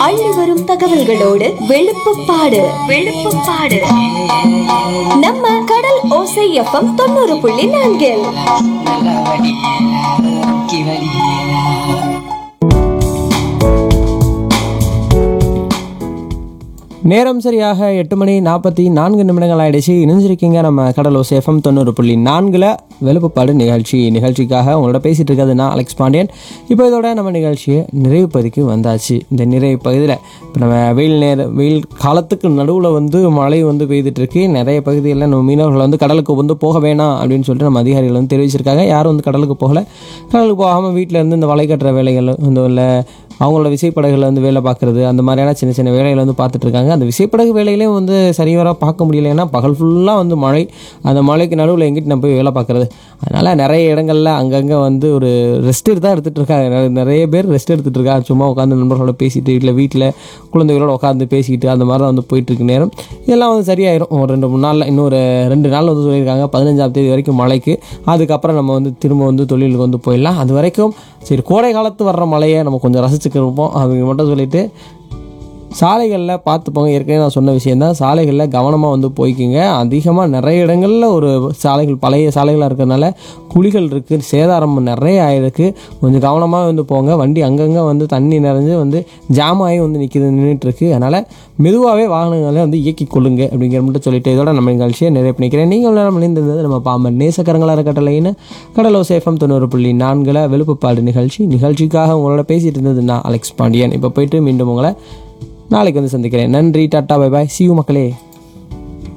அள்ளி வரும் தகவல்களோடு வெளுப்புப்பாடு வெளுப்புப்பாடு நம்ம கடல் ஓசை எஃப்எம் தொண்ணூறு புள்ளி நான்கில் நல்லா வடி ஓகே வடி நேரம் சரியாக எட்டு மணி நாற்பத்தி நான்கு நிமிடங்கள் ஆயிடுச்சு இணைஞ்சிருக்கீங்க நம்ம கடலூர் எஃப்எம் தொண்ணூறு புள்ளி நான்கில் வெளுப்புப்பாடு நிகழ்ச்சி நிகழ்ச்சிக்காக உங்களோட பேசிகிட்டு இருக்கிறது நான் அலெக்ஸ் பாண்டியன் இப்போ இதோட நம்ம நிகழ்ச்சியை நிறைவு பகுதிக்கு வந்தாச்சு இந்த நிறைவு பகுதியில் இப்போ நம்ம வெயில் நேர வெயில் காலத்துக்கு நடுவில் வந்து மழை வந்து பெய்துட்டு இருக்கு நிறைய பகுதிகளில் நம்ம மீனவர்கள் வந்து கடலுக்கு வந்து போக வேணாம் அப்படின்னு சொல்லிட்டு நம்ம அதிகாரிகள் வந்து தெரிவிச்சிருக்காங்க யாரும் வந்து கடலுக்கு போகலை கடலுக்கு போகாமல் வீட்டில் இருந்து இந்த வலை கட்டுற வேலைகள் வந்து இல்லை அவங்களோட விசைப்படகுல வந்து வேலை பார்க்குறது அந்த மாதிரியான சின்ன சின்ன வேலைகளை வந்து பார்த்துட்டு இருக்காங்க அந்த விசைப்படகு வேலைகளையும் வந்து சரிவர பார்க்க முடியல ஏன்னா பகல் ஃபுல்லாக வந்து மழை அந்த மழைக்கு நடுவில் எங்கிட்டு நம்ம போய் வேலை பார்க்குறது அதனால் நிறைய இடங்கள்ல அங்கங்கே வந்து ஒரு ரெஸ்ட் தான் எடுத்துகிட்டு இருக்காங்க நிறைய- நிறைய பேர் ரெஸ்ட் எடுத்துகிட்டு இருக்காங்க சும்மா உட்காந்து நண்பர்களோட பேசிட்டு இல்லை வீட்டில் குழந்தைகளோட உட்காந்து பேசிக்கிட்டு அந்த மாதிரி தான் வந்து போயிட்டு இருக்கு நேரம் இதெல்லாம் வந்து சரியாயிரும் ஒரு ரெண்டு மூணு நாளில் இன்னொரு ரெண்டு நாள் வந்து சொல்லியிருக்காங்க பதினஞ்சாம் தேதி வரைக்கும் மழைக்கு அதுக்கப்புறம் நம்ம வந்து திரும்ப வந்து தொழிலுக்கு வந்து போயிடலாம் அது வரைக்கும் சரி கோடை காலத்து வர்ற மழையை நம்ம கொஞ்சம் ரசிச்சுக்கிருப்போம் அவங்க மட்டும் சொல்லிட்டு சாலைகளில் பார்த்து போங்க ஏற்கனவே நான் சொன்ன விஷயந்தான் சாலைகளில் கவனமாக வந்து போய்க்குங்க அதிகமாக நிறைய இடங்களில் ஒரு சாலைகள் பழைய சாலைகளாக இருக்கிறதுனால குழிகள் இருக்குது சேதாரம் நிறைய ஆயிருக்கு கொஞ்சம் கவனமாக வந்து போங்க வண்டி அங்கங்கே வந்து தண்ணி நிறைஞ்சு வந்து ஜாம் ஆகி வந்து நிற்கிது நின்றுட்டு இருக்கு அதனால் மெதுவாகவே வாகனங்களை வந்து இயக்கி கொள்ளுங்க அப்படிங்கிற மட்டும் சொல்லிட்டு இதோட நம்ம நிகழ்ச்சியை நிறைய பண்ணிக்கிறேன் நீங்கள் நேரம் இணைந்திருந்தது நம்ம பாம்பன் நேசக்கரங்களாக இருக்கட்டலைன்னு கடலோ சேஃபம் தொண்ணூறு புள்ளி நான்கில் வெளுப்புப்பாடு நிகழ்ச்சி நிகழ்ச்சிக்காக உங்களோட பேசிட்டு இருந்தது நான் அலெக்ஸ் பாண்டியன் இப்போ போயிட்டு மீண்டும் உங்களை நாளைக்கு வந்து சந்திக்கிறேன் நன்றி டாட்டா பை பாய் சியூ மக்களே